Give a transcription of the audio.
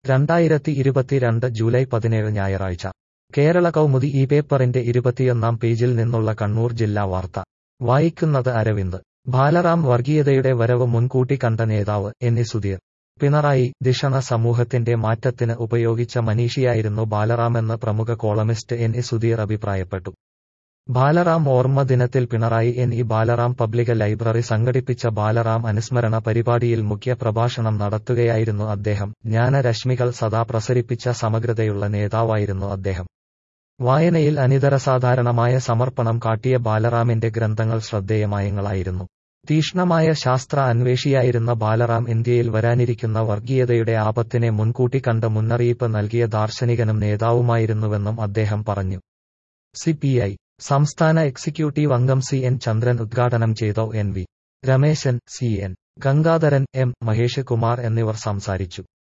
രണ്ടായിരത്തി ഇരുപത്തിരണ്ട് ജൂലൈ പതിനേഴ് ഞായറാഴ്ച കേരള കൗമുദി ഈ പേപ്പറിന്റെ ഇരുപത്തിയൊന്നാം പേജിൽ നിന്നുള്ള കണ്ണൂർ ജില്ലാ വാർത്ത വായിക്കുന്നത് അരവിന്ദ് ബാലറാം വർഗീയതയുടെ വരവ് മുൻകൂട്ടി കണ്ട നേതാവ് എൻ ഇ സുധീർ പിണറായി ദിഷണ സമൂഹത്തിന്റെ മാറ്റത്തിന് ഉപയോഗിച്ച മനീഷിയായിരുന്നു ബാലറാമെന്ന് പ്രമുഖ കോളമിസ്റ്റ് എൻ ഇ സുധീർ അഭിപ്രായപ്പെട്ടു ബാലറാം ഓർമ്മ ദിനത്തിൽ Pinarayi N E Balaram public library സംഘടിപ്പിച്ച ബാലറാം അനുസ്മരണ പരിപാടിയിൽ മുഖ്യ പ്രഭാഷണം നടത്തുകയായിരുന്നു അദ്ദേഹം ജ്ഞാനരശ്മികൾ സദാ പ്രസരിപ്പിച്ച സമഗ്രതയുള്ള നേതാവായിരുന്നു അദ്ദേഹം വായനയിൽ അനിതരസാധാരണമായ സമർപ്പണം കാട്ടിയ ബാലറാമിന്റെ ഗ്രന്ഥങ്ങൾ ശ്രദ്ധേയമായങ്ങളായിരുന്നു തീക്ഷ്ണമായ ശാസ്ത്ര അന്വേഷിയായിരുന്ന ബാലറാം ഇന്ത്യയിൽ വരാനിരിക്കുന്ന വർഗീയതയുടെ ആപത്തിനെ മുൻകൂട്ടി കണ്ട് മുന്നറിയിപ്പ് നൽകിയ ദാർശനികനും നേതാവുമായിരുന്നുവെന്നും അദ്ദേഹം പറഞ്ഞു സിപിഐ സംസ്ഥാന എക്സിക്യൂട്ടീവ് അംഗം സി എൻ ചന്ദ്രൻ ഉദ്ഘാടനം ചെയ്ത N V Rameshan C N Gangadharan M Mahesh Kumar എന്നിവർ സംസാരിച്ചു